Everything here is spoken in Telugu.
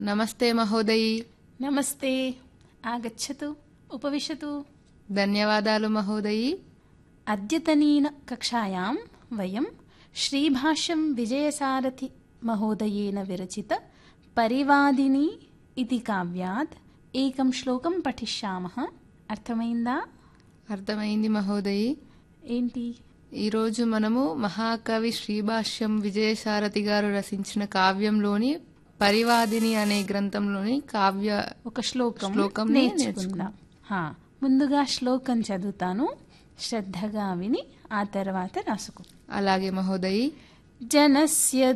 నమస్తే మహోదయి నమస్తే ఆగచ్చతు ఉపవిశతు ధన్యవాదాలు మహోదయి అద్యతనీన కక్షాయాం వయం శ్రీభాష్యం విజయసారథి మహోదయేన విరచిత పరివాదిని ఇది కావ్యాత్ ఏకం శ్లోకం పఠిష్యామः అర్థమైందా అర్థమైంది మహోదయి ఏంటి ఈరోజు మనము మహాకవి శ్రీభాష్యం విజయసారథి గారు రచించిన కావ్యంలోని పరివాదిని అనే గ్రంథంలోని కావ్య ఒక శ్లోకం శ్లోకంని నేర్చుకుందాం హా, ముందుగా శ్లోకం చదువుతాను శ్రద్ధగా విని ఆ తర్వాత రాసుకో అలాగే మహోదయి జనస్య